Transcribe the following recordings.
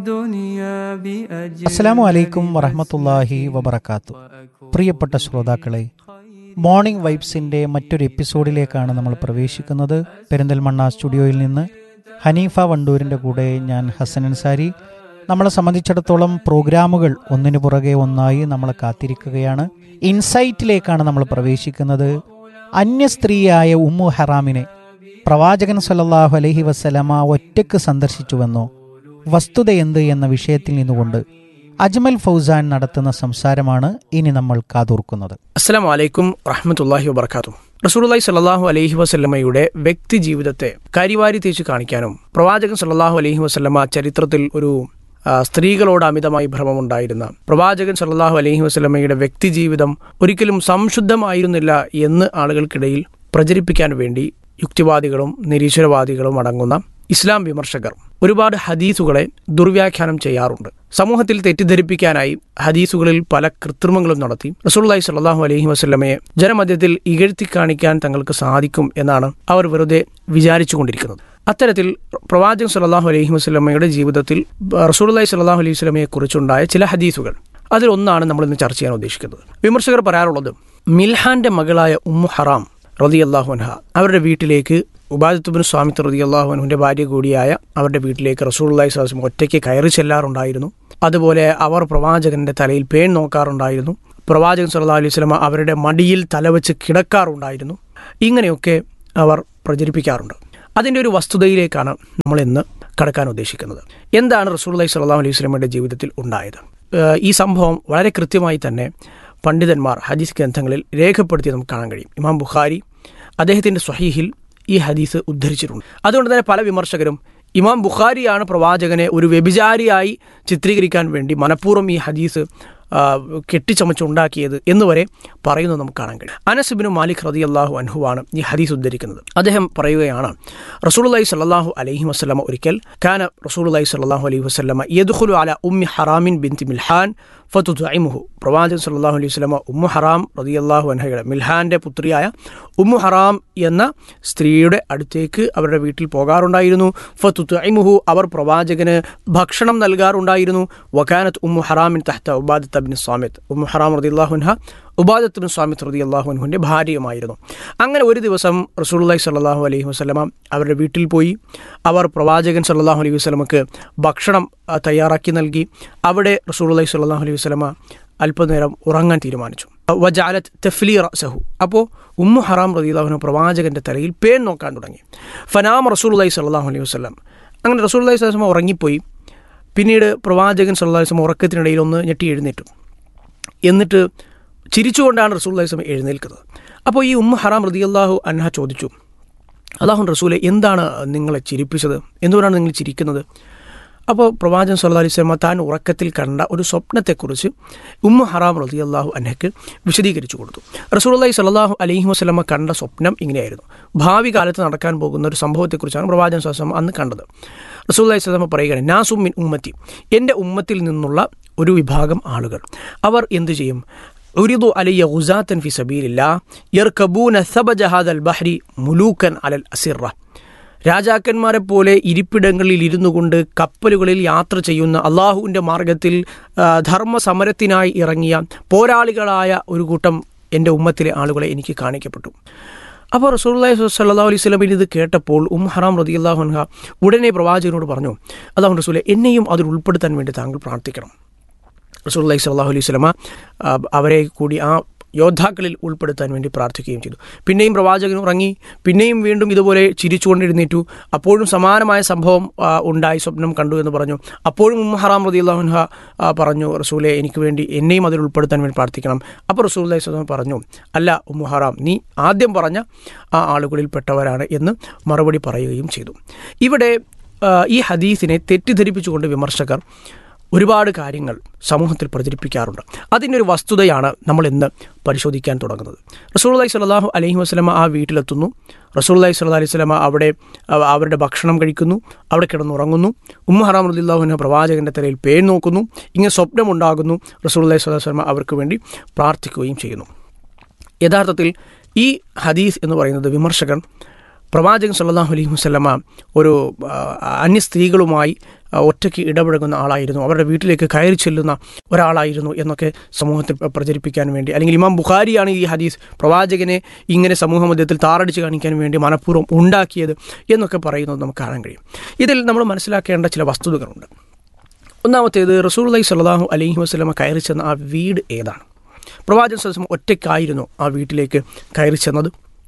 അസ്സലാമു അലൈക്കും വറഹമത്തല്ലാഹി വബർക്കാത്തു പ്രിയപ്പെട്ട ശ്രോതാക്കളെ മോർണിംഗ് വൈബ്സിന്റെ മറ്റൊരു എപ്പിസോഡിലേക്കാണ് നമ്മൾ പ്രവേശിക്കുന്നത് പെരിന്തൽമണ്ണ സ്റ്റുഡിയോയിൽ നിന്ന് ഹനീഫ വണ്ടൂരിന്റെ കൂടെ ഞാൻ ഹസൻ അൻസാരി നമ്മളെ സംബന്ധിച്ചിടത്തോളം പ്രോഗ്രാമുകൾ ഒന്നിനു പുറകെ ഒന്നായി നമ്മളെ കാത്തിരിക്കുകയാണ് ഇൻസൈറ്റിലേക്കാണ് നമ്മൾ പ്രവേശിക്കുന്നത് അന്യ സ്ത്രീയായ ഉമ്മു ഹറാമിനെ പ്രവാചകൻ സല്ലല്ലാഹു അലൈഹി വസ്സലമ ഒറ്റയ്ക്ക് സന്ദർശിച്ചുവെന്നോ വസ്തുത എന്ത് എന്ന വിഷയത്തിൽ നിന്നുകൊണ്ട് അജ്മൽ ഫൗസാൻ നടത്തുന്ന സംസാരമാണ് ഇനി നമ്മൾ കാതോർക്കുന്നത് അസ്സലാം വലൈക്കും റഹ്മത്തുല്ലാഹി വബർക്കാത്തു റസൂലുള്ളാഹി സ്വല്ലല്ലാഹു അലൈഹി വസല്ലമയുടെ വ്യക്തി ജീവിതത്തെ കരിവാരി തേച്ച് കാണിക്കാനും പ്രവാചകൻ സല്ലല്ലാഹു അലൈഹി വസല്ലമ ചരിത്രത്തിൽ ഒരു ആ, സ്ത്രീകളോട് അമിതമായി ഭ്രമമുണ്ടായിരുന്ന പ്രവാചകൻ സല്ലല്ലാഹു അലൈഹി വസല്ലമയുടെ വ്യക്തി ജീവിതം ഒരിക്കലും സംശുദ്ധമായിരുന്നില്ല എന്ന് ആളുകൾക്കിടയിൽ പ്രചരിപ്പിക്കാൻ വേണ്ടി യുക്തിവാദികളും നിരീശ്വരവാദികളും അടങ്ങുന്ന ഇസ്ലാം വിമർശകർ ഒരുപാട് ഹദീസുകളെ ദുർവ്യാഖ്യാനം ചെയ്യാറുണ്ട് സമൂഹത്തിൽ തെറ്റിദ്ധരിപ്പിക്കാനായി ഹദീസുകളിൽ പല കൃത്രിമങ്ങളും നടത്തി റസൂലുള്ളാഹി സ്വല്ലല്ലാഹു അലൈഹി വസല്ലമയെ ജനമധ്യത്തിൽ ഇകഴ്ത്തി കാണിക്കാൻ തങ്ങൾക്ക് സാധിക്കും എന്നാണ് അവർ വെറുതെ വിചാരിച്ചുകൊണ്ടിരിക്കുന്നത് അത്തരത്തിൽ പ്രവാചകൻ സല്ലല്ലാഹു അലൈഹി വസല്ലമയുടെ ജീവിതത്തിൽ റസൂലുള്ളാഹി സ്വല്ലല്ലാഹു അലൈഹി വസല്ലമയെ കുറിച്ചുണ്ടായ ചില ഹദീസുകൾ അതിലൊന്നാണ് നമ്മൾ ഇന്ന് ചർച്ച ചെയ്യാൻ ഉദ്ദേശിക്കുന്നത് വിമർശകർ പറയാറുള്ളത് മിൽഹാന്റെ മകളായ ഉമ്മു ഹറാം റളിയല്ലാഹു അൻഹ അവരുടെ വീട്ടിലേക്ക് ഉബാദത്തുബിൻ സ്വാമിത്ത് റതി അള്ളാഹുനുവിൻ്റെ ഭാര്യ കൂടിയായ അവരുടെ വീട്ടിലേക്ക് റസൂള്ളി സ്വലം ഒറ്റയ്ക്ക് കയറി ചെല്ലാറുണ്ടായിരുന്നു അതുപോലെ അവർ പ്രവാചകന്റെ തലയിൽ പേൻ നോക്കാറുണ്ടായിരുന്നു പ്രവാചകൻ സല്ലാ അലൈഹി സ്വലമ അവരുടെ മടിയിൽ തലവെച്ച് കിടക്കാറുണ്ടായിരുന്നു ഇങ്ങനെയൊക്കെ അവർ പ്രചരിപ്പിക്കാറുണ്ട് അതിൻ്റെ ഒരു വസ്തുതയിലേക്കാണ് നമ്മൾ ഇന്ന് കടക്കാൻ ഉദ്ദേശിക്കുന്നത് എന്താണ് റസൂള്ളി സ്വല്ലാ അലൈഹി സ്വലമയുടെ ജീവിതത്തിൽ ഉണ്ടായത് ഏഹ് ഈ സംഭവം വളരെ കൃത്യമായി തന്നെ പണ്ഡിതന്മാർ ഹദീസ് ഗ്രന്ഥങ്ങളിൽ രേഖപ്പെടുത്തി നമുക്ക് കാണാൻ കഴിയും ഇമാം ബുഖാരി അദ്ദേഹത്തിൻ്റെ സ്വഹീഹിൽ ഈ ഹദീസ് ഉദ്ധരിച്ചിട്ടുണ്ട് അതുകൊണ്ട് തന്നെ പല വിമർശകരും ഇമാം ബുഖാരിയാണ് പ്രവാചകനെ ഒരു വ്യഭിചാരിയായി ചിത്രീകരിക്കാൻ വേണ്ടി മനഃപൂർവ്വം ഈ ഹദീസ് ആ, കെട്ടിച്ചമച്ചുണ്ടാക്കിയത് എന്നുവരെ പറയുന്നത് നമുക്ക് കാണാൻ കഴിയും അനസുബിനു മാലിക് റതി അള്ളാഹു അൻഹുവാണ് ഈ ഹദീസ് ഉദ്ധരിക്കുന്നത് അദ്ദേഹം പറയുകയാണ് റസൂലുള്ളാഹി സ്വല്ലല്ലാഹു അലൈഹി വസല്ലമ ഒരിക്കൽ കാന റസൂലുള്ളാഹി സ്വല്ലല്ലാഹു അലൈഹി വസല്ലമ യദ്ഖുലു അല ഉമ്മി ഹറാമിൻ ബിൻതി മിൽഹാൻ ഫതുദ്ഇമുഹു പ്രവാചകൻ സല്ലല്ലാഹു അലൈഹി വസല്ലമ ഉമ്മു ഹറാം റളിയല്ലാഹു അൻഹയുടെ മിൽഹാന്റെ പുത്രിയായ ഉമ്മു ഹറാം എന്ന സ്ത്രീയുടെ അടുത്തേക്ക് അവരുടെ വീട്ടിൽ പോകാറുണ്ടായിരുന്നു ഫതുദ്ഇമുഹു അവർ പ്രവാചകന് ഭക്ഷണം നൽകാറുണ്ടായിരുന്നു വകാനത്ത് ഉമ്മു ഹറാമിൻ തഹ്ത Ubadah bin Samit Umm Haram റളിയല്ലാഹു അൻഹ ഉബാദത്ത് ബിൻ സ്വാമിത്ത് റളിയല്ലാഹു അൻഹുവിൻ്റെ ഭാര്യയുമായിരുന്നു അങ്ങനെ ഒരു ദിവസം റസൂലുള്ളാഹി സ്വല്ലല്ലാഹു അലൈഹി വസല്ലമ അവരുടെ വീട്ടിൽ പോയി അവർ പ്രവാചകൻ സല്ലല്ലാഹു അലൈഹി വസല്ലമക്ക് ഭക്ഷണം ആ, തയ്യാറാക്കി നൽകി അവിടെ റസൂലുള്ളാഹി സ്വല്ലല്ലാഹു അലൈഹി വസല്ലമ അല്പനേരം ഉറങ്ങാൻ തീരുമാനിച്ചു വജാലത്ത് തഫ്ലി റസഹു അപ്പോൾ ഉമ്മു ഹറാം റദിയുള്ളാഹുന പ്രവാചകന്റെ തലയിൽ പേൻ നോക്കാൻ തുടങ്ങി ഫനാം റസൂലുള്ളാഹി സ്വല്ലല്ലാഹു അലൈഹി വസല്ലം അങ്ങനെ റസൂലുള്ളാഹി സ്വല്ലല്ലാഹു അലൈഹി വസല്ലം ഉറങ്ങിപ്പോയി പിന്നീട് പ്രവാചകൻ സല്ലല്ലാഹു അലൈഹി വസല്ലം ഉറക്കത്തിനിടയിൽ ഒന്ന് ഞെട്ടി എഴുന്നേറ്റു എന്നിട്ട് ചിരിച്ചുകൊണ്ടാണ് റസൂൽ അലൈഹി എഴുന്നേൽക്കുന്നത് അപ്പോൾ ഈ ഉമ്മ ഹറാം റതിയല്ലാഹു അൻഹ ചോദിച്ചു അള്ളാഹു റസൂലെ എന്താണ് നിങ്ങളെ ചിരിപ്പിച്ചത് എന്തുകൊണ്ടാണ് നിങ്ങൾ ചിരിക്കുന്നത് അപ്പോൾ പ്രവാചകൻ സല്ലല്ലാഹു അലൈഹി വസല്ലം താൻ ഉറക്കത്തിൽ കണ്ട ഒരു സ്വപ്നത്തെക്കുറിച്ച് ഉമ്മ ഹറാം റളിയല്ലാഹു അൻഹയ്ക്ക് വിശദീകരിച്ചു കൊടുത്തു റസൂലുള്ളാഹി സ്വല്ലല്ലാഹു അലൈഹി വസല്ലമ കണ്ട സ്വപ്നം ഇങ്ങനെയായിരുന്നു ഭാവി കാലത്ത് നടക്കാൻ പോകുന്ന ഒരു സംഭവത്തെക്കുറിച്ചാണ് പ്രവാചകൻ സ്വലം അന്ന് കണ്ടത് റസൂലുള്ളാഹി സ്വലമ പറയുകയാണ് നാസും മിൻ ഉമ്മത്തി എൻ്റെ ഉമ്മത്തിൽ നിന്നുള്ള ഒരു വിഭാഗം ആളുകൾ അവർ എന്തു ചെയ്യും ഉരിദു അലയ്യ ഗുസാത്തൻ ഫി സബീലില്ല യർക്കബൂന സബജ ഹാദൽ ബഹ്രി മുലൂക്കൻ അലൽ അസിറ രാജാക്കന്മാരെ പോലെ ഇരിപ്പിടങ്ങളിൽ ഇരുന്നു കൊണ്ട് കപ്പലുകളിൽ യാത്ര ചെയ്യുന്ന അള്ളാഹുവിൻ്റെ മാർഗത്തിൽ ആ, ധർമ്മസമരത്തിനായി ഇറങ്ങിയ പോരാളികളായ ഒരു കൂട്ടം എൻ്റെ ഉമ്മത്തിലെ ആളുകളെ എനിക്ക് കാണിക്കപ്പെട്ടു അപ്പോൾ റസൂള്ളി സല്ലാ അലൈഹി സ്വലമിന് ഇത് കേട്ടപ്പോൾ ഉം ഹറാം റതി അള്ളാഹുൻഹ ഉടനെ പ്രവാചകനോട് പറഞ്ഞു അള്ളാഹു റസൂലെ എന്നെയും അതിൽ ഉൾപ്പെടുത്താൻ വേണ്ടി താങ്കൾ പ്രാർത്ഥിക്കണം റസൂല്ലി സ്വല്ലാഹു അലൈഹി സ്വലമ അവരെ കൂടി ആ യോദ്ധാക്കളിൽ ഉൾപ്പെടുത്താൻ വേണ്ടി പ്രാർത്ഥിക്കുകയും ചെയ്തു പിന്നെയും പ്രവാചകൻ ഉറങ്ങി പിന്നെയും വീണ്ടും ഇതുപോലെ ചിരിച്ചുകൊണ്ട് എഴുന്നേറ്റു അപ്പോഴും സമാനമായ സംഭവം ആ, ഉണ്ടായി സ്വപ്നം കണ്ടു എന്ന് പറഞ്ഞു അപ്പോഴും ഉമ്മ ഹറാം റതി അള്ളാഹുൻഹ പറഞ്ഞു റസൂലെ എനിക്ക് വേണ്ടി എന്നെയും അതിൽ ഉൾപ്പെടുത്താൻ വേണ്ടി പ്രാർത്ഥിക്കണം അപ്പോൾ റസൂൽ അലൈഹി സ്വലം പറഞ്ഞു അല്ല ഉമ്മു ഹറാം നീ ആദ്യം പറഞ്ഞ ആ ആളുകളിൽപ്പെട്ടവരാണ് എന്ന് മറുപടി പറയുകയും ചെയ്തു ഇവിടെ ആ, ഈ ഹദീസിനെ തെറ്റിദ്ധരിപ്പിച്ചുകൊണ്ട് വിമർശകർ ഒരുപാട് കാര്യങ്ങൾ സമൂഹത്തിൽ പ്രചരിപ്പിക്കാറുണ്ട് അതിൻ്റെ ഒരു വസ്തുതയാണ് നമ്മൾ ഇന്ന് പരിശോധിക്കാൻ തുടങ്ങുന്നത് റസൂള്ളി സ്വല്ലല്ലാഹു അലൈഹി വസ്ലമ ആ വീട്ടിലെത്തുന്നു റസൂള്ളി സ്വല്ലാ അലൈഹി സ്വലമ അവിടെ അവ- അവരുടെ ഭക്ഷണം കഴിക്കുന്നു അവിടെ കിടന്നുറങ്ങുന്നു ഉമ്മ ഹറാം റദില്ലാഹുവിനെ പ്രവാചകൻ്റെ തലയിൽ പേര് നോക്കുന്നു ഇങ്ങനെ സ്വപ്നമുണ്ടാകുന്നു റസൂള്ളി സ്വല്ലാ വസ്ലമ അവർക്ക് വേണ്ടി പ്രാർത്ഥിക്കുകയും ചെയ്യുന്നു യഥാർത്ഥത്തിൽ ഈ ഹദീസ് എന്ന് പറയുന്നത് വിമർശകൻ പ്രവാചകൻ സല്ലല്ലാഹു അലൈഹി വസല്ലമ ഒരു ആ, അന്യ സ്ത്രീകളുമായി ആ, ഒറ്റയ്ക്ക് ഇടപഴകുന്ന ആളായിരുന്നു അവരുടെ വീട്ടിലേക്ക് കയറി ചെല്ലുന്ന ഒരാളായിരുന്നു എന്നൊക്കെ സമൂഹത്തിൽ പ്ര- പ്രചരിപ്പിക്കാൻ വേണ്ടി അല്ലെങ്കിൽ ഇമാം ബുഖാരിയാണ് ഈ ഹദീസ് പ്രവാചകനെ ഇങ്ങനെ സമൂഹ മധ്യത്തിൽ താറടിച്ച് കാണിക്കാൻ വേണ്ടി മനഃപൂർവ്വം ഉണ്ടാക്കിയത് എന്നൊക്കെ പറയുന്നത് നമുക്ക് കാണാൻ കഴിയും ഇതിൽ നമ്മൾ മനസ്സിലാക്കേണ്ട ചില വസ്തുതകളുണ്ട് ഒന്നാമത്തേത് റസൂൽ അലൈഹി സ്വലാഹു അലൈഹി വസ്ലമ കയറി ചെന്ന ആ വീട് ഏതാണ് പ്രവാചകൻ സ്വലം ഒറ്റയ്ക്കായിരുന്നു ആ വീട്ടിലേക്ക് കയറി ചെന്നത്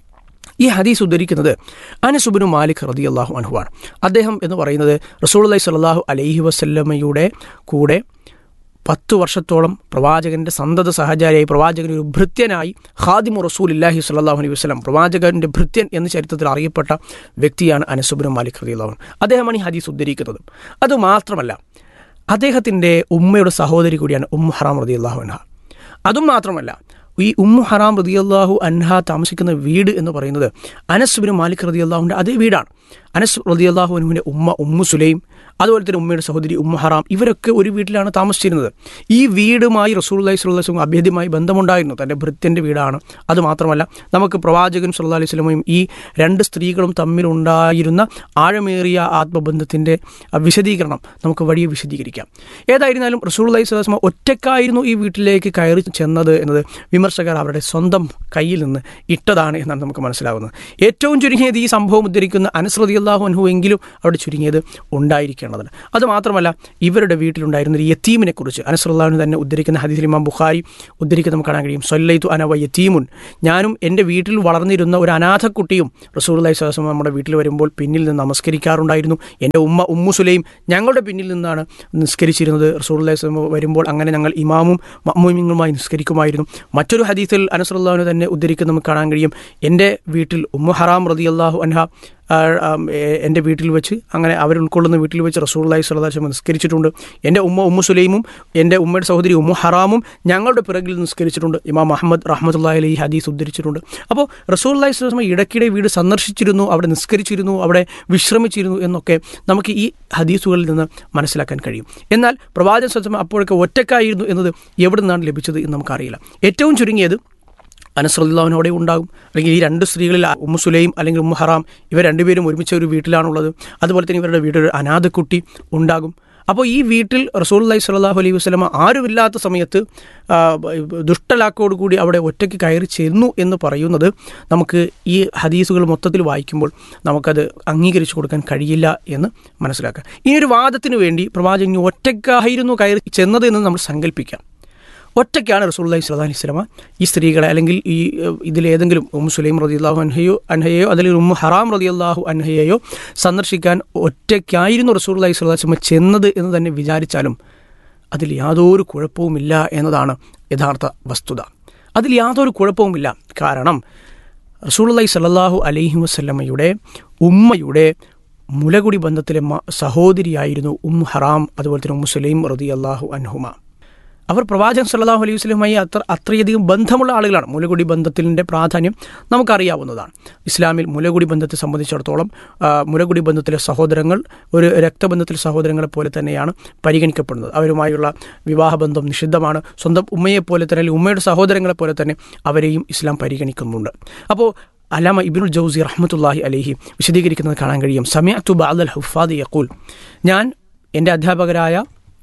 ഈ ഹദീസ് ഉദ്ധരിക്കുന്നത് അനസുബിനു മാലിക് റതി അള്ളാഹു അൻഹുവാണ് അദ്ദേഹം എന്ന് പറയുന്നത് റസൂൽ അലൈഹി സ്വലാഹു അലൈഹി വസല്ലമയുടെ കൂടെ പത്ത് വർഷത്തോളം പ്രവാചകന്റെ സന്തത സഹചാരിയായി പ്രവാചകൻ ഒരു ഭൃത്യനായി ഖാദിമു റസൂൽ ഇല്ലാഹി സ്വല്ലാഹു അലൈഹി വസ്ലം പ്രവാചകന്റെ ഭൃത്യൻ എന്ന ചരിത്രത്തിൽ അറിയപ്പെട്ട വ്യക്തിയാണ് അനസുബിനു മാലിക് റതി അള്ളാഹു അദ്ദേഹമാണ് ഈ ഹദീസ് ഉദ്ധരിക്കുന്നത് അതുമാത്രമല്ല അദ്ദേഹത്തിൻ്റെ ഉമ്മയുടെ സഹോദരി കൂടിയാണ് ഉമ്മ ഹറാം റതി അള്ളാഹു അൻഹ അതും മാത്രമല്ല ഈ ഉമ്മു ഹറാം റതി അള്ളാഹു അൻഹ താമസിക്കുന്ന വീട് എന്ന് പറയുന്നത് അനസ് ബിൻ മാലിക് റതി അള്ളാഹുവിൻ്റെ അതേ വീടാണ് അനസ് റതി അള്ളാഹു അനുവിൻ്റെ ഉമ്മ ഉമ്മു സുലൈം അതുപോലെ തന്നെ ഉമ്മയുടെ സഹോദരി ഉമ്മ ഹറാം ഇവരൊക്കെ ഒരു വീട്ടിലാണ് താമസിച്ചിരുന്നത് ഈ വീടുമായി റസൂൽ അലൈഹി സ്വല്ലല്ലാഹു അലൈഹി വസല്ലം അഭേദ്യമായി ബന്ധമുണ്ടായിരുന്നു തൻ്റെ ഭൃത്യൻ്റെ വീടാണ് അതുമാത്രമല്ല നമുക്ക് പ്രവാചകൻ സല്ലല്ലാഹു അലൈഹി വസല്ലമയും ഈ രണ്ട് സ്ത്രീകളും തമ്മിലുണ്ടായിരുന്ന ആഴമേറിയ ആത്മബന്ധത്തിൻ്റെ വിശദീകരണം നമുക്ക് വഴിയെ വിശദീകരിക്കാം ഏതായിരുന്നാലും റസൂൽ അലൈഹി സ്വലാസ്മ ഒറ്റക്കായിരുന്നു ഈ വീട്ടിലേക്ക് കയറി ചെന്നത് എന്നത് വിമർശകർ അവരുടെ സ്വന്തം കയ്യിൽ നിന്ന് ഇട്ടതാണ് എന്നാണ് നമുക്ക് മനസ്സിലാകുന്നത് ഏറ്റവും ചുരുങ്ങിയത് ഈ സംഭവം ഉദ്ധരിക്കുന്ന അനസ്രതി അള്ളാഹു അൻഹു എങ്കിലും അവിടെ ചുരുങ്ങിയത് ഉണ്ടായിരിക്കേണ്ടതുണ്ട് അതുമാത്രമല്ല ഇവരുടെ വീട്ടിലുണ്ടായിരുന്ന ഒരു യത്തീമിനെ കുറിച്ച് അനസ്രല്ലാഹുവിന് തന്നെ ഉദ്ധരിക്കുന്ന ഹദീസ് ഇമാം ബുഖാരി ഉദ്ധരിക്കുന്ന നമുക്ക് കാണാൻ കഴിയും സൊല്ലൈത്തു അനവ യത്തീമുൻ ഞാനും എൻ്റെ വീട്ടിൽ വളർന്നിരുന്ന ഒരു അനാഥക്കുട്ടിയും റസൂൽ അലൈഹി സ്വലാസ്മ നമ്മുടെ വീട്ടിൽ വരുമ്പോൾ പിന്നിൽ നിന്ന് നമസ്കരിക്കാറുണ്ടായിരുന്നു എൻ്റെ ഉമ്മ ഉമ്മു സുലൈം ഞങ്ങളുടെ പിന്നിൽ നിന്നാണ് നിസ്കരിച്ചിരുന്നത് റസൂൽ അലൈഹി സ്വലം വരുമ്പോൾ അങ്ങനെ ഞങ്ങൾ ഇമാമും മമ്മൂമിങ്ങളുമായി നിസ്കരിക്കുമായിരുന്നു മറ്റൊരു ഹദീസിൽ അനസ്രല്ലാഹുവിന് തന്നെ ഉദ്ധരിക്കുന്ന നമുക്ക് കാണാൻ കഴിയും എൻ്റെ വീട്ടിൽ ഉമ്മു ഹറാം റതി അള്ളാഹു അൻഹ ആ, ആ, എ- എൻ്റെ വീട്ടിൽ വെച്ച് അങ്ങനെ അവർ ഉൾക്കൊള്ളുന്ന വീട്ടിൽ വെച്ച് റസൂൽ അലൈഹി സ്വലാസ്ലം നിസ്കരിച്ചിട്ടുണ്ട് എൻ്റെ ഉമ്മ ഉമ്മു സുലൈമും എൻ്റെ ഉമ്മയുടെ സഹോദരി ഉമ്മു ഹറാമും ഞങ്ങളുടെ പിറകിൽ നിസ്കരിച്ചിട്ടുണ്ട് ഇമാം അഹമ്മദ് റഹ്മത്തുള്ള അലി ഈ ഹദീസ് ഉദ്ധരിച്ചിട്ടുണ്ട് അപ്പോൾ റസൂൽ അലൈഹി സ്വലാസ്ലം ഇടയ്ക്കിടെ വീട് സന്ദർശിച്ചിരുന്നു അവിടെ നിസ്കരിച്ചിരുന്നു അവിടെ വിശ്രമിച്ചിരുന്നു എന്നൊക്കെ നമുക്ക് ഈ ഹദീസുകളിൽ നിന്ന് മനസ്സിലാക്കാൻ കഴിയും എന്നാൽ പ്രവാചക സ്വലം അപ്പോഴൊക്കെ ഒറ്റക്കായിരുന്നു എന്നത് എവിടെ നിന്നാണ് ലഭിച്ചത് എന്ന് നമുക്കറിയില്ല ഏറ്റവും ചുരുങ്ങിയത് അനസ്രല്ലാവിനോടെ ഉണ്ടാകും അല്ലെങ്കിൽ ഈ രണ്ട് സ്ത്രീകളിൽ ഉമ്മു സുലൈം അല്ലെങ്കിൽ ഉമ്മു ഹറാം ഇവർ രണ്ടുപേരും ഒരുമിച്ച് ഒരു വീട്ടിലാണുള്ളത് അതുപോലെ തന്നെ ഇവരുടെ വീട്ടിൽ ഒരു അനാഥക്കുട്ടി ഉണ്ടാകും അപ്പോൾ ഈ വീട്ടിൽ റസൂൽ അലൈഹി സ്വല്ലാഹു അലൈഹി വസ്ലമ ആരുമില്ലാത്ത സമയത്ത് ആ, ദുഷ്ടലാക്കോട് കൂടി അവിടെ ഒറ്റയ്ക്ക് കയറി ചെന്നു എന്ന് പറയുന്നത് നമുക്ക് ഈ ഹദീസുകൾ മൊത്തത്തിൽ വായിക്കുമ്പോൾ നമുക്കത് അംഗീകരിച്ചു കൊടുക്കാൻ കഴിയില്ല എന്ന് മനസ്സിലാക്കാം ഈ ഒരു വാദത്തിന് വേണ്ടി പ്രവാചകൻ ഒറ്റയ്ക്കായിരുന്നു കയറി ചെന്നത് എന്ന് നമ്മൾ സങ്കല്പിക്കാം ഒറ്റയ്ക്കാണ് റസൂല്ലി സ്വലാ അലൈഹി സ്വലമ ഈ സ്ത്രീകളെ അല്ലെങ്കിൽ ഈ ഏഹ്, ഇതിലേതെങ്കിലും ഉമ്മു സുലൈം റതി അള്ളാഹു അൻഹയോ അൻഹയെയോ അല്ലെങ്കിൽ ഉമ്മു ഹറാം റതി അള്ളാഹു അൻഹയെയോ സന്ദർശിക്കാൻ ഒറ്റയ്ക്കായിരുന്നു റസൂൽ അലൈഹി സ്വലാ വസ്ലമ ചെന്നത് എന്ന് തന്നെ വിചാരിച്ചാലും അതിൽ യാതൊരു കുഴപ്പവുമില്ല എന്നതാണ് യഥാർത്ഥ വസ്തുത അതിൽ യാതൊരു കുഴപ്പവുമില്ല കാരണം റസൂലുള്ളാഹി സ്വല്ലല്ലാഹു അലൈഹി വസല്ലമയുടെ ഉമ്മയുടെ മുലകുടി ബന്ധത്തിലെ മ- സഹോദരിയായിരുന്നു ഉമ്മു ഹറാം അതുപോലെ തന്നെ ഉമ്മു സുലൈം റതി അള്ളാഹു അൻഹുമ അവർ പ്രവാചകൻ സല്ലല്ലാഹു അലൈഹി വസല്ലമയുമായി അത്ര അത്രയധികം ബന്ധമുള്ള ആളുകളാണ് മുലകുടി ബന്ധത്തിൻ്റെ പ്രാധാന്യം നമുക്കറിയാവുന്നതാണ് ഇസ്ലാമിൽ മുലകുടി ബന്ധത്തെ സംബന്ധിച്ചിടത്തോളം ആ, മുലകുടി ബന്ധത്തിലെ സഹോദരങ്ങൾ ഒരു രക്തബന്ധത്തിലെ സഹോദരങ്ങളെ പോലെ തന്നെയാണ് പരിഗണിക്കപ്പെടുന്നത് അവരുമായുള്ള വിവാഹബന്ധം നിഷിദ്ധമാണ് സ്വന്തം ഉമ്മയെപ്പോലെ തന്നെ അല്ലെങ്കിൽ ഉമ്മയുടെ സഹോദരങ്ങളെ പോലെ തന്നെ അവരെയും ഇസ്ലാം പരിഗണിക്കുന്നുണ്ട് അപ്പോൾ അലാമ ഇബിനുൽ ജൗസി റഹ്മത്തുല്ലാഹി അലഹി വിശദീകരിക്കുന്നത് കാണാൻ കഴിയും സമയത്തു ബാദൽ ഹുഫാദ് യക്കൂൽ ഞാൻ എൻ്റെ അധ്യാപകരായ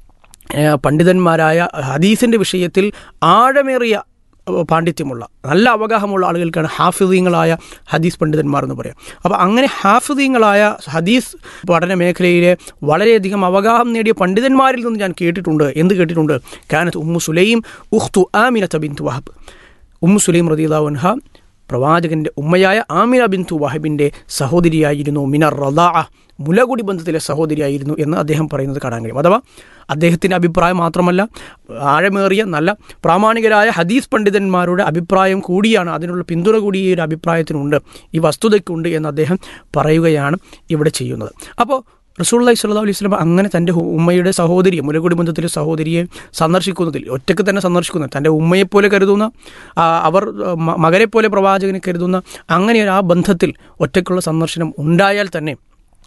ഏഹ് പണ്ഡിതന്മാരായ ഹദീസിൻ്റെ വിഷയത്തിൽ ആഴമേറിയ അഹ് പാണ്ഡിത്യമുള്ള നല്ല അവഗാഹമുള്ള ആളുകൾക്കാണ് ഹാഫിദീങ്ങളായ ഹദീസ് പണ്ഡിതന്മാർ എന്ന് പറയാം അപ്പോൾ അങ്ങനെ ഹാഫിദീങ്ങളായ ഹദീസ് പഠന മേഖലയിലെ വളരെയധികം അവഗാഹം നേടിയ പണ്ഡിതന്മാരിൽ നിന്ന് ഞാൻ കേട്ടിട്ടുണ്ട് എന്ത് കേട്ടിട്ടുണ്ട് കാനത്ത് ഉമ്മു സുലൈം ഉഖ്തു Amina bint Wahb Umm Sulaim റദിയുള്ളാഹു അൻഹ പ്രവാചകന്റെ ഉമ്മയായ ആമിന ബിന്തു വഹബിന്റെ സഹോദരിയായിരുന്നു മിനർ റദാ മുലകുടി ബന്ധത്തിലെ സഹോദരിയായിരുന്നു എന്ന് അദ്ദേഹം പറയുന്നത് കാണാൻ കഴിയും അഥവാ അദ്ദേഹത്തിൻ്റെ അഭിപ്രായം മാത്രമല്ല ആഴമേറിയ നല്ല പ്രാമാണികരായ ഹദീസ് പണ്ഡിതന്മാരുടെ അഭിപ്രായം കൂടിയാണ് അതിനുള്ള പിന്തുണ കൂടി ഈ ഒരു അഭിപ്രായത്തിനുണ്ട് ഈ വസ്തുതയ്ക്കുണ്ട് എന്ന് അദ്ദേഹം പറയുകയാണ് ഇവിടെ ചെയ്യുന്നത് അപ്പോൾ റസൂള്ളി സ്വല്ലാ അലൈഹി സ്വലം അങ്ങനെ തൻ്റെ ഹു- ഉമ്മയുടെ സഹോദരിയെ മുലകുടി ബന്ധത്തിലെ സഹോദരിയെ സന്ദർശിക്കുന്നതിൽ ഒറ്റയ്ക്ക് തന്നെ സന്ദർശിക്കുന്നത് തൻ്റെ ഉമ്മയെപ്പോലെ കരുതുന്ന ആ, അവർ മ- മകനെപ്പോലെ പ്രവാചകനെ കരുതുന്ന അങ്ങനെ ഒരു ആ ബന്ധത്തിൽ ഒറ്റയ്ക്കുള്ള സന്ദർശനം ഉണ്ടായാൽ തന്നെ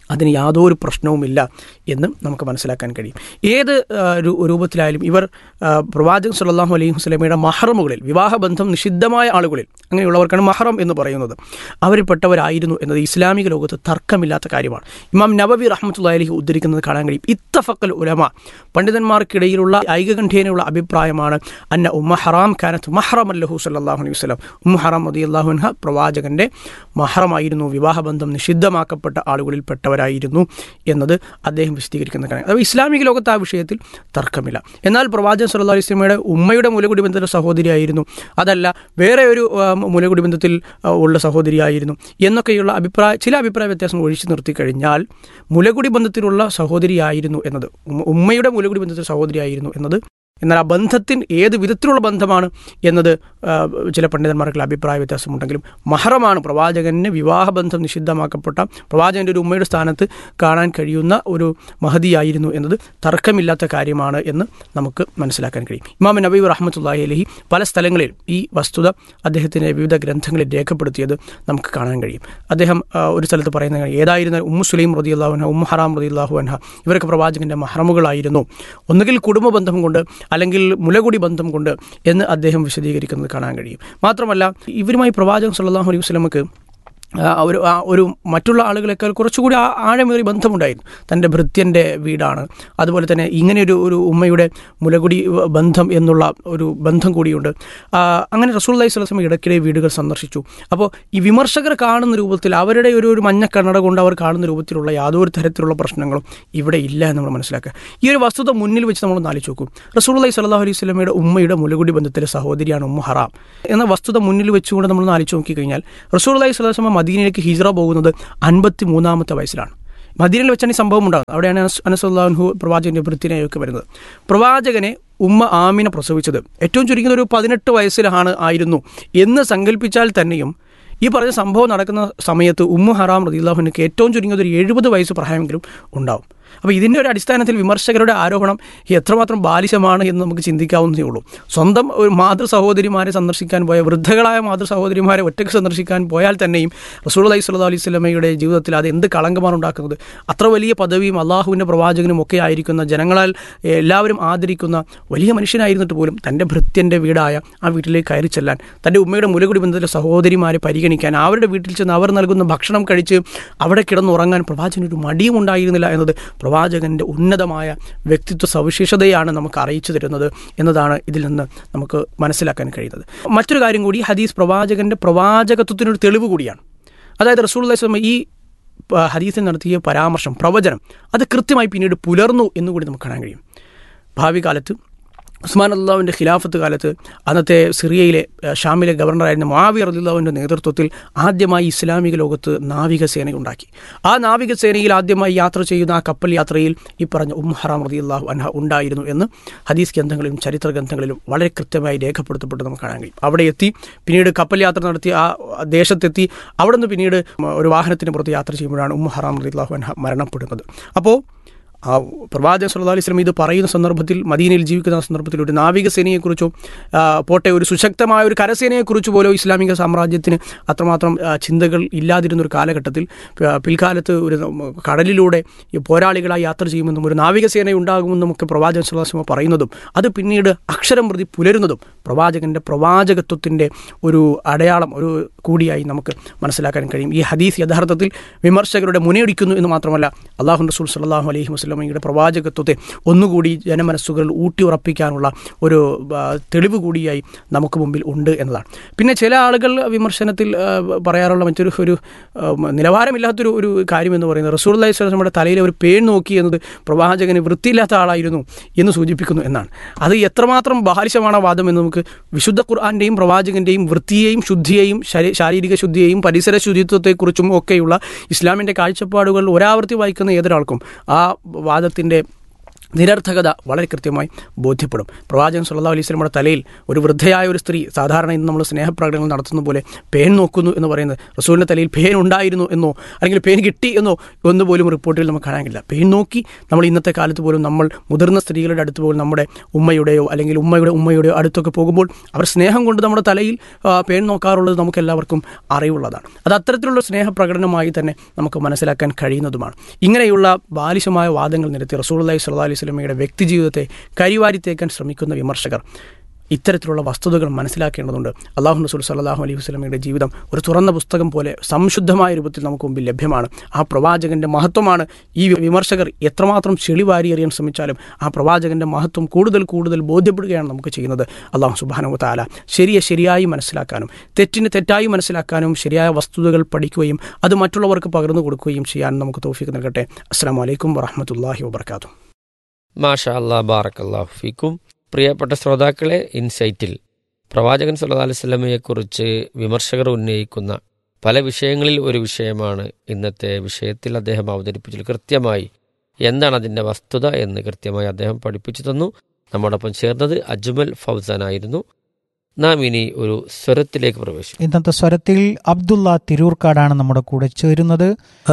അതിന് യാതൊരു പ്രശ്നവുമില്ല എന്ന് നമുക്ക് മനസ്സിലാക്കാൻ കഴിയും ഏത് ആ, രു- രൂപത്തിലായാലും ഇവർ ആ, പ്രവാചകൻ സല്ലല്ലാഹു അലൈഹി വസല്ലമയുടെ മഹറമുകളിൽ വിവാഹബന്ധം നിഷിദ്ധമായ ആളുകളിൽ അങ്ങനെയുള്ളവർക്കാണ് മഹറം എന്ന് പറയുന്നത് അവരിൽപ്പെട്ടവരായിരുന്നു എന്നത് ഇസ്ലാമിക ലോകത്ത് തർക്കമില്ലാത്ത കാര്യമാണ് ഇമാം നബവി റഹ്മത്തുള്ളാഹി അലൈഹി ഉദ്ധരിക്കുന്നത് കാണാൻ കഴിയും ഇത്തഫക്കൽ ഉലമ പണ്ഡിതന്മാർക്കിടയിലുള്ള ഐകകണ്ഠേനയുള്ള അഭിപ്രായമാണ് അന്ന ഉമ്മ ഹറാം കാനത്ത് മഹറം അല്ലഹു സല്ലാഹു അലൈഹി വസ്ലം ഉമ്മ ഹറാം മതി അള്ളാഹുൻഹ പ്രവാചകന്റെ മഹറമായിരുന്നു വിവാഹബന്ധം നിഷിദ്ധമാക്കപ്പെട്ട ആളുകളിൽ പെട്ടവരായിരുന്നു എന്നത് അദ്ദേഹം വിശദീകരിക്കുന്നത് കാണാം അതായത് ഇസ്ലാമിക ലോകത്ത് ആ വിഷയത്തിൽ തർക്കമില്ല എന്നാൽ പ്രവാചകൻ സല്ലല്ലാഹു അലൈഹി വസല്ലമയുടെ ഉമ്മയുടെ മുലകുടി ബന്ധത്തിലെ സഹോദരിയായിരുന്നു അതല്ല വേറെ ഒരു ആ, മുലകുടി ബന്ധത്തിൽ ആ, ഉള്ള സഹോദരിയായിരുന്നു എന്നൊക്കെയുള്ള അഭിപ്രായ ചില അഭിപ്രായ വ്യത്യാസം ഒഴിച്ചു നിർത്തി കഴിഞ്ഞാൽ മുലകുടി ബന്ധത്തിലുള്ള സഹോദരിയായിരുന്നു എന്നത് ഉമ്മ- ഉമ്മയുടെ മുലകുടി ബന്ധത്തിൽ സഹോദരിയായിരുന്നു എന്നത് എന്നാൽ ആ ബന്ധത്തിന് ഏത് വിധത്തിലുള്ള ബന്ധമാണ് എന്നത് ആ, ചില പണ്ഡിതന്മാർക്കുള്ള അഭിപ്രായ വ്യത്യാസമുണ്ടെങ്കിലും മഹറമാണ് പ്രവാചകന് വിവാഹബന്ധം നിഷിദ്ധമാക്കപ്പെട്ട പ്രവാചകൻ്റെ ഒരു ഉമ്മയുടെ സ്ഥാനത്ത് കാണാൻ കഴിയുന്ന ഒരു മഹതിയായിരുന്നു എന്നത് തർക്കമില്ലാത്ത കാര്യമാണ് എന്ന് നമുക്ക് മനസ്സിലാക്കാൻ കഴിയും ഇമാം നബി റഹ്മത്തുള്ളാഹി അലഹി പല സ്ഥലങ്ങളിൽ ഈ വസ്തുത അദ്ദേഹത്തിൻ്റെ വിവിധ ഗ്രന്ഥങ്ങളിൽ രേഖപ്പെടുത്തിയത് നമുക്ക് കാണാൻ കഴിയും അദ്ദേഹം ആ, ഒരു സ്ഥലത്ത് പറയുന്ന കാര്യം, ഏതായിരുന്ന ഉമ്മു സുലൈം റതി അള്ളാഹുന ഉമ്മ ഹറാം റതി അള്ളാഹു അൻഹ ഇവരൊക്കെ പ്രവാചകൻ്റെ മഹറമുകളായിരുന്നു ഒന്നുകിൽ കുടുംബ ബന്ധം കൊണ്ട് അല്ലെങ്കിൽ മുലകുടി ബന്ധം കൊണ്ട് എന്ന് അദ്ദേഹം വിശദീകരിക്കുന്നത് കാണാൻ കഴിയും മാത്രമല്ല ഇവരുമായി പ്രവാചകൻ സല്ലല്ലാഹു അലൈഹി വസല്ലമക്ക് ആ ഒരു ആ ഒരു മറ്റുള്ള ആളുകളെക്കാൾ കുറച്ചുകൂടി ആ ആഴമേറിയ ബന്ധമുണ്ടായിരുന്നു തൻ്റെ ഭൃത്യൻ്റെ വീടാണ് അതുപോലെ തന്നെ ഇങ്ങനെയൊരു ഒരു ഉമ്മയുടെ മുലകുടി ബന്ധം എന്നുള്ള ഒരു ബന്ധം കൂടിയുണ്ട് ആ, അങ്ങനെ റസൂൽ അലൈഹി സ്വലം ഇടയ്ക്കിടെ വീടുകൾ സന്ദർശിച്ചു അപ്പോൾ ഈ വിമർശകർ കാണുന്ന രൂപത്തിൽ അവരുടെ ഒരു ഒരു മഞ്ഞ കണ്ണട കൊണ്ട് അവർ കാണുന്ന രൂപത്തിലുള്ള യാതൊരു തരത്തിലുള്ള പ്രശ്നങ്ങളും ഇവിടെ ഇല്ല എന്ന് നമ്മൾ മനസ്സിലാക്കുക ഈ ഒരു വസ്തുത മുന്നിൽ വെച്ച് നമ്മൾ ആലോചിച്ച് നോക്കും റസൂൽ അലൈഹി സ്വലാഹു അലൈഹി സ്വലമയുടെ ഉമ്മയുടെ മുലകുടി ബന്ധത്തിലെ സഹോദരിയാണ് ഉമ്മ ഹറാം എന്ന വസ്തുത മുന്നിൽ വെച്ചുകൊണ്ട് നമ്മൾ ആലോചിച്ച് നോക്കിക്കഴിഞ്ഞാൽ റസൂൽ അലൈഹി സ്വലാസ്മ മദീനയിലേക്ക് ഹിജ്റ പോകുന്നത് അൻപത്തി മൂന്നാമത്തെ വയസ്സിലാണ് മദീനയിൽ വെച്ചാണ് ഈ സംഭവം ഉണ്ടാകുന്നത് അവിടെയാണ് അനസ് അനസുല്ലാഹു പ്രവാചകന്റെ വൃത്തിനെയൊക്കെ വരുന്നത് പ്രവാചകനെ ഉമ്മ ആമിനെ പ്രസവിച്ചത് ഏറ്റവും ചുരുങ്ങിയത് ഒരു പതിനെട്ട് വയസ്സിലാണ് ആയിരുന്നു എന്ന് സങ്കല്പിച്ചാൽ തന്നെയും ഈ പറഞ്ഞ സംഭവം നടക്കുന്ന സമയത്ത് ഉമ്മു ഹറാം റദിയുള്ളാഹുവിനക്ക് ഏറ്റവും ചുരുങ്ങിയത് ഒരു എഴുപത് വയസ്സ് പ്രായമെങ്കിലും ഉണ്ടാവും അപ്പോൾ ഇതിൻ്റെ ഒരു അടിസ്ഥാനത്തിൽ വിമർശകരുടെ ആരോപണം എത്രമാത്രം ബാലിശമാണ് എന്ന് നമുക്ക് ചിന്തിക്കാവുന്നതേ ഉള്ളൂ സ്വന്തം ഒരു മാതൃ സഹോദരിമാരെ സന്ദർശിക്കാൻ പോയ വൃദ്ധകളായ മാതൃ സഹോദരിമാരെ ഒറ്റയ്ക്ക് സന്ദർശിക്കാൻ പോയാൽ തന്നെയും റസൂൽ അലൈഹി സ്വല്ലാ അലൈഹി സ്വലമയുടെ ജീവിതത്തിൽ അത് എന്ത് കളങ്കമാണ് ഉണ്ടാക്കുന്നത് അത്ര വലിയ പദവിയും അള്ളാഹുവിൻ്റെ പ്രവാചകനും ഒക്കെ ആയിരിക്കുന്ന ജനങ്ങളാൽ എല്ലാവരും ആദരിക്കുന്ന വലിയ മനുഷ്യനായിരുന്നിട്ട് പോലും തൻ്റെ ഭൃത്യൻ്റെ വീടായ ആ വീട്ടിലേക്ക് കയറി ചെല്ലാൻ തൻ്റെ ഉമ്മയുടെ മുലകുടി ബന്ധത്തിലെ സഹോദരിമാരെ പരിഗണിക്കാൻ അവരുടെ വീട്ടിൽ ചെന്ന് അവർ നൽകുന്ന ഭക്ഷണം കഴിച്ച് അവിടെ കിടന്നുറങ്ങാൻ പ്രവാചകന് ഒരു മടിയും ഉണ്ടായിരുന്നില്ല എന്നത് പ്രവാചകൻ്റെ ഉന്നതമായ വ്യക്തിത്വ സവിശേഷതയാണ് നമുക്ക് അറിയിച്ചു തരുന്നത് എന്നതാണ് ഇതിൽ നിന്ന് നമുക്ക് മനസ്സിലാക്കാൻ കഴിയുന്നത് മറ്റൊരു കാര്യം കൂടി ഹദീസ് പ്രവാചകൻ്റെ പ്രവാചകത്വത്തിനൊരു തെളിവ് കൂടിയാണ് അതായത് റസൂൽ അലൈഹി ഈ പ- ഹദീസിൽ നടത്തിയ പരാമർശം പ്രവചനം അത് കൃത്യമായി പിന്നീട് പുലർന്നു എന്നുകൂടി നമുക്ക് കാണാൻ കഴിയും ഭാവി കാലത്ത് ഉസ്മാൻ അള്ളാഹുവിൻ്റെ ഖിലാഫത്ത് കാലത്ത് അന്നത്തെ സിറിയയിലെ ഏഹ്, ഷാമിലെ ഗവർണറായിരുന്ന മാവി അള്ളാഹുവിൻ്റെ നേതൃത്വത്തിൽ ആദ്യമായി ഇസ്ലാമിക ലോകത്ത് നാവികസേന ഉണ്ടാക്കി ആ നാവികസേനയിൽ ആദ്യമായി യാത്ര ചെയ്യുന്ന ആ കപ്പൽ യാത്രയിൽ ഈ പറഞ്ഞ ഉം ഹറാം റതി അള്ളാഹു അൻഹ ഉണ്ടായിരുന്നു എന്ന് ഹദീസ് ഗ്രന്ഥങ്ങളിലും ചരിത്ര ഗ്രന്ഥങ്ങളിലും വളരെ കൃത്യമായി രേഖപ്പെടുത്തപ്പെട്ട് നമുക്ക് കാണാൻ കഴിയും അവിടെ എത്തി പിന്നീട് കപ്പൽ യാത്ര നടത്തി ആ ദേശത്തെത്തി അവിടെ നിന്ന് പിന്നീട് ഒരു വാഹനത്തിന് പുറത്ത് യാത്ര ചെയ്യുമ്പോഴാണ് ഉം ഹറാം റതി അള്ളാഹു അൻഹ മരണപ്പെടുന്നത് അപ്പോൾ ആ പ്രവാചകൻ സല്ലല്ലാഹു അലൈഹി വസല്ലം ഇത് പറയുന്ന സന്ദർഭത്തിൽ മദീനയിൽ ജീവിക്കുന്ന സന്ദർഭത്തിൽ ഒരു നാവികസേനയെക്കുറിച്ചോ ആ, പോട്ടെ ഒരു സുശക്തമായ ഒരു കരസേനയെക്കുറിച്ച് പോലോ ഇസ്ലാമിക സാമ്രാജ്യത്തിന് അത്രമാത്രം ആ, ചിന്തകൾ ഇല്ലാതിരുന്ന ഒരു കാലഘട്ടത്തിൽ ആ, പിൽക്കാലത്ത് ഒരു ഉം, കടലിലൂടെ ഈ പോരാളികളായി യാത്ര ചെയ്യുമെന്നും ഒരു നാവികസേന ഉണ്ടാകുമെന്നും ഒക്കെ പ്രവാചകൻ സല്ലല്ലാഹു അലൈഹി വസല്ലം പറയുന്നതും അത് പിന്നീട് അക്ഷരം പ്രതി പുലരുന്നതും പ്രവാചകൻ്റെ പ്രവാചകത്വത്തിൻ്റെ ഒരു അടയാളം ഒരു കൂടിയായി നമുക്ക് മനസ്സിലാക്കാൻ കഴിയും ഈ ഹദീസ് യഥാർത്ഥത്തിൽ വിമർശകരുടെ മുനയൊടിക്കുന്നു എന്ന് മാത്രമല്ല അള്ളാഹു റസൂൽ സല്ലാഹു അലൈഹി വസ്ലമയുടെ പ്രവാചകത്വത്തെ ഒന്നുകൂടി ജനമനസ്സുകളിൽ ഊട്ടിയുറപ്പിക്കാനുള്ള ഒരു ആ, തെളിവ് കൂടിയായി നമുക്ക് മുമ്പിൽ ഉണ്ട് എന്നതാണ് പിന്നെ ചില ആളുകൾ വിമർശനത്തിൽ ആ, പറയാറുള്ള മറ്റൊരു ഒരു ആ, നിലവാരമില്ലാത്തൊരു ഒരു കാര്യം എന്ന് പറയുന്നത് റസൂൽ അലൈഹി സ്വലമയുടെ തലയിലെ ഒരു പേൺ നോക്കി എന്നത് പ്രവാചകന് വൃത്തിയില്ലാത്ത ആളായിരുന്നു എന്ന് സൂചിപ്പിക്കുന്നു എന്നാണ് അത് എത്രമാത്രം ബാലിശമാണ് ആ വാദം എന്ന് നമുക്ക് വിശുദ്ധ ഖുർആാൻ്റെയും പ്രവാചകൻ്റെയും വൃത്തിയെയും ശുദ്ധിയെയും ശരീ- ശാരീരിക ശുദ്ധിയെയും പരിസര ശുചിത്വത്തെക്കുറിച്ചും ഒക്കെയുള്ള ഇസ്ലാമിൻ്റെ കാഴ്ചപ്പാടുകൾ ഒരാവർത്തി വായിക്കുന്ന ഏതൊരാൾക്കും ആ വാദത്തിൻ്റെ നിരർത്ഥകത വളരെ കൃത്യമായി ബോധ്യപ്പെടും പ്രവാചകൻ സല്ലല്ലാഹു അലൈഹി വസല്ലമയുടെ തലയിൽ ഒരു വൃദ്ധയായ ഒരു സ്ത്രീ സാധാരണ ഇന്ന് നമ്മൾ സ്നേഹപ്രകടനങ്ങൾ നടത്തുന്ന പോലെ പേൻ നോക്കുന്നു എന്ന് പറയുന്നത് റസൂലിൻ്റെ തലയിൽ പേൻ ഉണ്ടായിരുന്നു എന്നോ അല്ലെങ്കിൽ പേൻ കിട്ടി എന്നോ ഒന്നുപോലും റിപ്പോർട്ടിൽ നമുക്ക് കാണാനില്ല പേൻ നോക്കി നമ്മൾ ഇന്നത്തെ കാലത്ത് പോലും നമ്മൾ മുതിർന്ന സ്ത്രീകളുടെ അടുത്ത് പോലും നമ്മുടെ ഉമ്മയുടെയോ അല്ലെങ്കിൽ ഉമ്മയുടെ ഉമ്മയുടെയോ അടുത്തൊക്കെ പോകുമ്പോൾ അവർ സ്നേഹം കൊണ്ട് നമ്മുടെ തലയിൽ ആ, പേൻ നോക്കാറുള്ളത് നമുക്ക് എല്ലാവർക്കും അറിവുള്ളതാണ് അത് അത്തരത്തിലുള്ള സ്നേഹപ്രകടനമായി തന്നെ നമുക്ക് മനസ്സിലാക്കാൻ കഴിയുന്നതുമാണ് ഇങ്ങനെയുള്ള ബാലിശമായ വാദങ്ങൾ നിരത്തി റസൂൽ അലൈഹി സ്വല്ലാ അലൈഹി സ്വലമയുടെ വ്യക്തിജീവിതത്തെ കരിവാരിത്തേക്കാൻ ശ്രമിക്കുന്ന വിമർശകർ ഇത്തരത്തിലുള്ള വസ്തുതകൾ മനസ്സിലാക്കേണ്ടതുണ്ട് അള്ളാഹു റസൂൽ സല്ലാഹു അലൈഹി വസ്ലമയുടെ ജീവിതം ഒരു തുറന്ന പുസ്തകം പോലെ സംശുദ്ധമായ രൂപത്തിൽ നമുക്ക് മുമ്പിൽ ലഭ്യമാണ് ആ പ്രവാചകന്റെ മഹത്വമാണ് ഈ വിമർശകർ എത്രമാത്രം ചെളിവാരി എറിയാൻ ശ്രമിച്ചാലും ആ പ്രവാചകന്റെ മഹത്വം കൂടുതൽ കൂടുതൽ ബോധ്യപ്പെടുകയാണ് നമുക്ക് ചെയ്യുന്നത് അള്ളാഹു സുബാനു താല ശരിയെ ശരിയായി മനസ്സിലാക്കാനും തെറ്റിനെ തെറ്റായി മനസ്സിലാക്കാനും ശരിയായ വസ്തുതകൾ പഠിക്കുകയും അത് മറ്റുള്ളവർക്ക് പകർന്നു കൊടുക്കുകയും ചെയ്യാൻ നമുക്ക് തോഫിക്ക് നൽകട്ടെ അസ്സാം വലൈക്കും വറഹമത്തല്ലാഹി വാബർക്കാത്തു മാഷാ അല്ലാ ബാറക്കല്ലാഹു ഫീക്കും പ്രിയപ്പെട്ട ശ്രോതാക്കളെ ഇൻസൈറ്റിൽ പ്രവാചകൻ സല്ലല്ലാഹു അലൈഹി വസല്ലമയെക്കുറിച്ച് വിമർശകർ ഉന്നയിക്കുന്ന പല വിഷയങ്ങളിൽ ഒരു വിഷയമാണ് ഇന്നത്തെ വിഷയത്തിൽ അദ്ദേഹം അവതരിപ്പിച്ചത് കൃത്യമായി എന്താണ് അതിൻ്റെ വസ്തുത എന്ന് കൃത്യമായി അദ്ദേഹം പഠിപ്പിച്ചു തന്നു നമ്മോടൊപ്പം ചേർന്നത് അജ്മൽ ഫൗസാനായിരുന്നു നാം ഇനി ഒരു സ്വരത്തിലേക്ക് പ്രവേശിക്കും ഇന്നത്തെ സ്വരത്തിൽ അബ്ദുള്ള തിരൂർക്കാടാണ് നമ്മുടെ കൂടെ ചേരുന്നത്